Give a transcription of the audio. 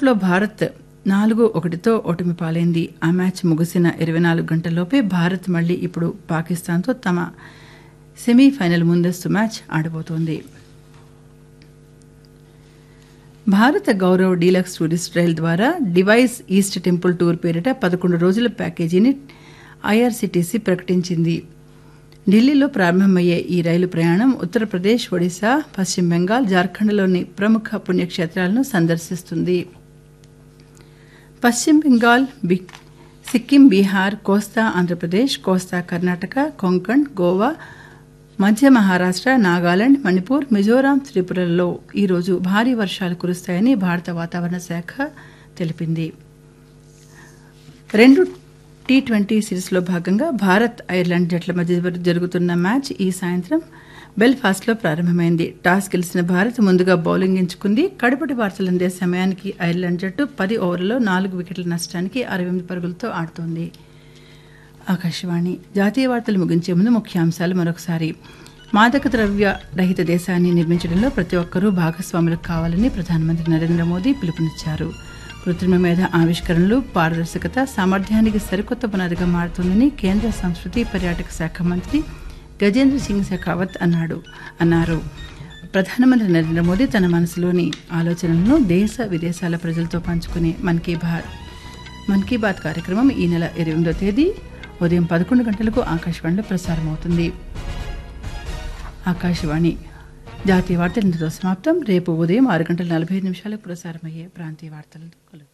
నాకౌట్లో భారత్ నాలుగు ఒకటితో ఓటమి పాలైంది ఆ మ్యాచ్ ముగిసిన ఇరవై నాలుగు గంటల్లోపే భారత్ మళ్లీ ఇప్పుడు పాకిస్తాన్తో తమ సెమీఫైనల్ ముందస్తు మ్యాచ్ ఆడబోతోంది భారత గౌరవ్ డీలక్స్ టూరిస్ట్ రైల్ ద్వారా డివైస్ ఈస్ట్ టెంపుల్ టూర్ పేరిట పదకొండు రోజుల ప్యాకేజీని ఐఆర్సీటీసీ ప్రకటించింది ఢిల్లీలో ప్రారంభమయ్యే ఈ రైలు ప్రయాణం ఉత్తరప్రదేశ్ ఒడిశా పశ్చిమ బెంగాల్ జార్ఖండ్లోని ప్రముఖ పుణ్యక్షేత్రాలను సందర్శిస్తుంది పశ్చిమ బెంగాల్ బి సిక్కిం బీహార్ కోస్తా ఆంధ్రప్రదేశ్ కోస్తా కర్ణాటక కొంకణ్ గోవా మధ్య మహారాష్ట్ర నాగాలాండ్ మణిపూర్ మిజోరాం త్రిపురలలో ఈరోజు భారీ వర్షాలు కురుస్తాయని భారత వాతావరణ శాఖ తెలిపింది రెండు టీ ట్వంటీ సిరీస్లో భాగంగా భారత్ ఐర్లాండ్ జట్ల మధ్య జరుగుతున్న మ్యాచ్ ఈ సాయంత్రం బెల్ఫాస్ట్లో ప్రారంభమైంది టాస్ గెలిచిన భారత్ ముందుగా బౌలింగ్ ఎంచుకుంది కడపటి వార్తలు అందే సమయానికి ఐర్లాండ్ జట్టు పది ఓవర్లలో నాలుగు వికెట్ల నష్టానికి అరవై ఎనిమిది పరుగులతో ఆడుతోంది ఆకాశవాణి జాతీయ వార్తలు ముగించే ముందు ముఖ్యాంశాలు మరొకసారి మాదక ద్రవ్య రహిత దేశాన్ని నిర్మించడంలో ప్రతి ఒక్కరూ భాగస్వాములు కావాలని ప్రధానమంత్రి నరేంద్ర మోదీ పిలుపునిచ్చారు కృత్రిమ మేధ ఆవిష్కరణలు పారదర్శకత సామర్థ్యానికి సరికొత్త పునాదిగా మారుతుందని కేంద్ర సంస్కృతి పర్యాటక శాఖ మంత్రి గజేంద్ర సింగ్ షెకావత్ అన్నాడు అన్నారు ప్రధానమంత్రి నరేంద్ర మోదీ తన మనసులోని ఆలోచనలను దేశ విదేశాల ప్రజలతో పంచుకునే మన్ కీ బాత్ మన్ కీ బాత్ కార్యక్రమం ఈ నెల ఇరవై ఎనిమిదో తేదీ ఉదయం పదకొండు గంటలకు ఆకాశవాణిలో ప్రసారం అవుతుంది ఆకాశవాణి జాతీయ వార్తలు ఇంతతో సమాప్తం రేపు ఉదయం ఆరు గంటల నలభై ఐదు నిమిషాలకు ప్రసారమయ్యే ప్రాంతీయ వార్తలు కలుగుతాయి